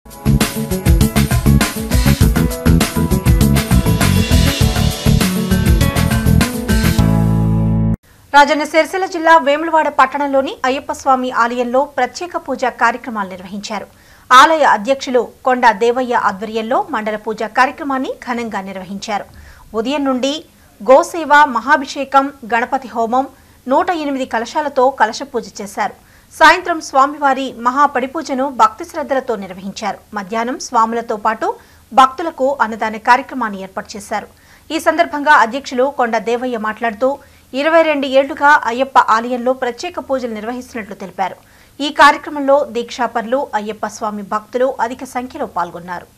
రాజన్న సిరిసిల్ల జిల్లా వేములవాడ పట్టణంలోని అయ్యప్ప స్వామి ఆలయంలో ప్రత్యేక పూజ కార్యక్రమాలు నిర్వహించారు ఆలయ అధ్యక్షులు కొండ దేవయ్య ఆధ్వర్యంలో మండల పూజ కార్యక్రమాన్ని ఘనంగా నిర్వహించారు ఉదయం నుండి గోసేవ మహాభిషేకం గణపతి హోమం నూట ఎనిమిది కలశాలతో కలశ పూజ చేశారు సాయంత్రం స్వామివారి మహాపడిపూజను భక్తి శ్రద్ధలతో నిర్వహించారు మధ్యాహ్నం స్వాములతో పాటు భక్తులకు అన్నదాన కార్యక్రమాన్ని ఏర్పాటు చేశారు ఈ సందర్భంగా అధ్యక్షులు కొండ దేవయ్య మాట్లాడుతూ ఇరవై రెండు ఏళ్లుగా అయ్యప్ప ఆలయంలో ప్రత్యేక పూజలు నిర్వహిస్తున్నట్లు తెలిపారు ఈ కార్యక్రమంలో దీక్షాపరులు అయ్యప్ప స్వామి భక్తులు అధిక సంఖ్యలో పాల్గొన్నారు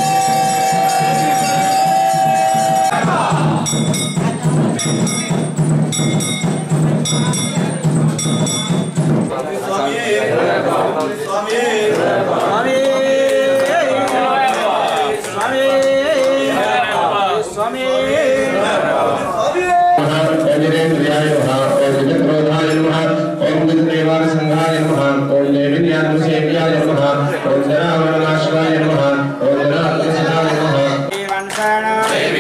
ओजिरेन्द्रियाय नमः ओम विक्रोधाय नमः ओम विद्रेवार संघाय नमः ओम देविन्यान सेव्याय नमः ओम जरावरनाशनाय नमः ओम जरात्मसनाय नमः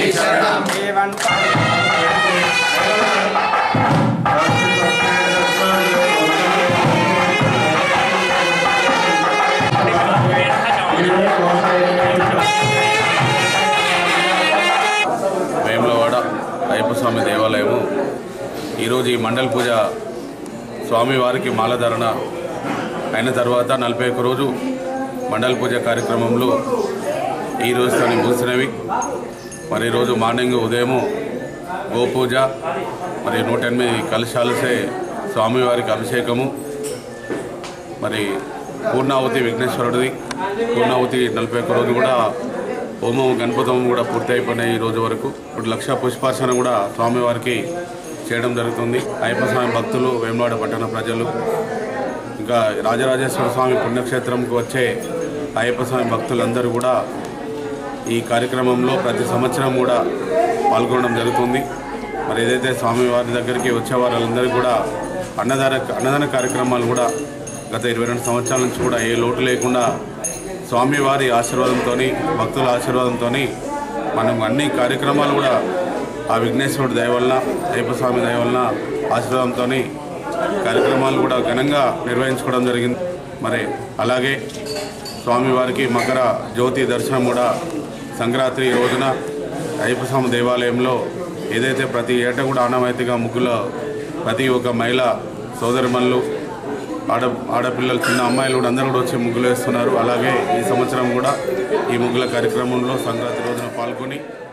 వేములవాడ అయ్యప్ప స్వామి దేవాలయము ఈరోజు ఈ మండల పూజ స్వామివారికి మాలధారణ అయిన తర్వాత నలభై ఒక్క రోజు మండల పూజ కార్యక్రమంలో ఈ రోజు కానీ ముగిసినవి మరి ఈరోజు మార్నింగ్ ఉదయము గోపూజ మరి నూట ఎనిమిది కలశాలసే స్వామివారికి అభిషేకము మరి పూర్ణావతి విఘ్నేశ్వరుడిది పూర్ణావతి నలభై ఒక్క రోజు కూడా హోమం గణపతి హోమం కూడా పూర్తి అయిపోయినాయి ఈ రోజు వరకు ఇప్పుడు లక్ష పుష్పార్చన కూడా స్వామివారికి చేయడం జరుగుతుంది అయ్యప్ప స్వామి భక్తులు వేమవాడ పట్టణ ప్రజలు ఇంకా రాజరాజేశ్వర స్వామి పుణ్యక్షేత్రంకు వచ్చే అయ్యప్ప స్వామి భక్తులందరూ కూడా ఈ కార్యక్రమంలో ప్రతి సంవత్సరం కూడా పాల్గొనడం జరుగుతుంది మరి ఏదైతే స్వామివారి దగ్గరికి వచ్చే వారందరికీ కూడా అన్నదాన అన్నదాన కార్యక్రమాలు కూడా గత ఇరవై రెండు సంవత్సరాల నుంచి కూడా ఏ లోటు లేకుండా స్వామివారి ఆశీర్వాదంతో భక్తుల ఆశీర్వాదంతో మనం అన్ని కార్యక్రమాలు కూడా ఆ విఘ్నేశ్వరుడి దయ వలన అయ్యప్ప స్వామి దయ వలన ఆశీర్వాదంతో కార్యక్రమాలు కూడా ఘనంగా నిర్వహించుకోవడం జరిగింది మరి అలాగే స్వామివారికి మకర జ్యోతి దర్శనం కూడా సంక్రాంతి రోజున అయ్యప్ప స్వామి దేవాలయంలో ఏదైతే ప్రతి ఏటా కూడా ఆనవాయితీగా ముగ్గులో ప్రతి ఒక్క మహిళ సోదరిమణులు ఆడ ఆడపిల్లలు చిన్న అమ్మాయిలు కూడా అందరూ కూడా వచ్చి ముగ్గులు వేస్తున్నారు అలాగే ఈ సంవత్సరం కూడా ఈ ముగ్గుల కార్యక్రమంలో సంక్రాంతి రోజున పాల్గొని